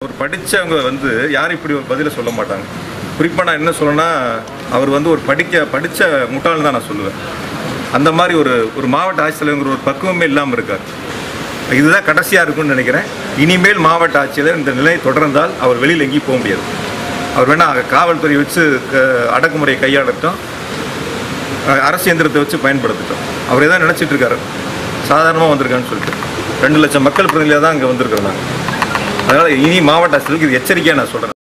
ஒரு படித்தவங்க வந்து யாரும் இப்படி ஒரு பதிலை சொல்ல மாட்டாங்க குறிப்பாக நான் என்ன சொல்லணும்னா அவர் வந்து ஒரு படிக்க படித்த முட்டாள் தான் நான் சொல்லுவேன் அந்த மாதிரி ஒரு ஒரு மாவட்ட ஆட்சித்தலைவங்கிற ஒரு பக்குவமே இல்லாமல் இருக்கார் இதுதான் கடைசியாக இருக்கும்னு நினைக்கிறேன் இனிமேல் மாவட்ட ஆட்சியர் இந்த நிலை தொடர்ந்தால் அவர் வெளியில் எங்கேயும் போக முடியாது அவர் வேணால் காவல்துறை வச்சு க- அடக்குமுறையை கையாளட்டும் அஹ் அரசு எந்திரத்தை வச்சு பயன்படுத்திட்டோம் அவரே தான் நினச்சிட்டு இருக்காரு சாதாரணமாக வந்திருக்கான்னு சொல்லிட்டு ரெண்டு லட்சம் மக்கள் பிரதிநிதியாக தான் அங்கே வந்திருக்கிறோம் நாங்கள் அதனால் இனி மாவட்ட ஆட்சியருக்கு இது எச்சரிக்கையாக நான் சொல்கிறேன்